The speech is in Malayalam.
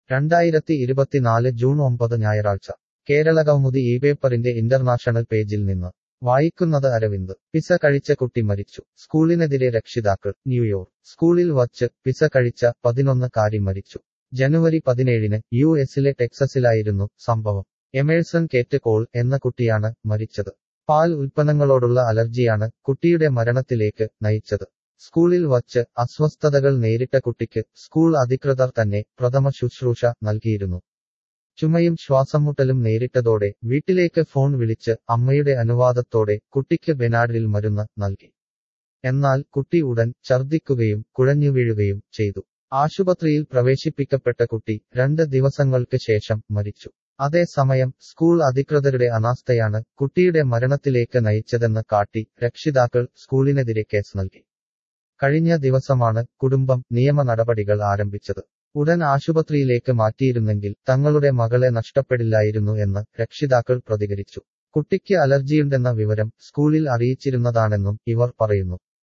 രണ്ടായിരത്തി ഇരുപത്തിനാല് ജൂൺ ഒമ്പത് ഞായറാഴ്ച കേരളകൗമുദി ഈ പേപ്പറിന്റെ ഇന്റർനാഷണൽ പേജിൽ നിന്ന് വായിക്കുന്നത് അരവിന്ദ് പിസ കഴിച്ച കുട്ടി മരിച്ചു സ്കൂളിനെതിരെ രക്ഷിതാക്കൾ ന്യൂയോർക്ക് സ്കൂളിൽ വച്ച് പിസ കഴിച്ച പതിനൊന്ന് കാരി മരിച്ചു ജനുവരി പതിനേഴിന് യു എസിലെ ടെക്സസിലായിരുന്നു സംഭവം എമേഴ്സൺ കേറ്റ് കോൾ എന്ന കുട്ടിയാണ് മരിച്ചത് പാൽ ഉൽപ്പന്നങ്ങളോടുള്ള അലർജിയാണ് കുട്ടിയുടെ മരണത്തിലേക്ക് നയിച്ചത് സ്കൂളിൽ വച്ച് അസ്വസ്ഥതകൾ നേരിട്ട കുട്ടിക്ക് സ്കൂൾ അധികൃതർ തന്നെ പ്രഥമ ശുശ്രൂഷ നൽകിയിരുന്നു ചുമയും ശ്വാസംമുട്ടലും നേരിട്ടതോടെ വീട്ടിലേക്ക് ഫോൺ വിളിച്ച് അമ്മയുടെ അനുവാദത്തോടെ കുട്ടിക്ക് ബെനാഡിൽ മരുന്ന് നൽകി എന്നാൽ കുട്ടി ഉടൻ ഛർദ്ദിക്കുകയും കുഴഞ്ഞു വീഴുകയും ചെയ്തു ആശുപത്രിയിൽ പ്രവേശിപ്പിക്കപ്പെട്ട കുട്ടി രണ്ട് ദിവസങ്ങൾക്ക് ശേഷം മരിച്ചു അതേസമയം സ്കൂൾ അധികൃതരുടെ അനാസ്ഥയാണ് കുട്ടിയുടെ മരണത്തിലേക്ക് നയിച്ചതെന്ന് കാട്ടി രക്ഷിതാക്കൾ സ്കൂളിനെതിരെ കേസ് നൽകി കഴിഞ്ഞ ദിവസമാണ് കുടുംബം നിയമ നടപടികൾ ആരംഭിച്ചത് ഉടൻ ആശുപത്രിയിലേക്ക് മാറ്റിയിരുന്നെങ്കിൽ തങ്ങളുടെ മകളെ നഷ്ടപ്പെടില്ലായിരുന്നു എന്ന് രക്ഷിതാക്കൾ പ്രതികരിച്ചു കുട്ടിക്ക് അലർജിയുണ്ടെന്ന വിവരം സ്കൂളിൽ അറിയിച്ചിരുന്നതാണെന്നും ഇവർ പറയുന്നു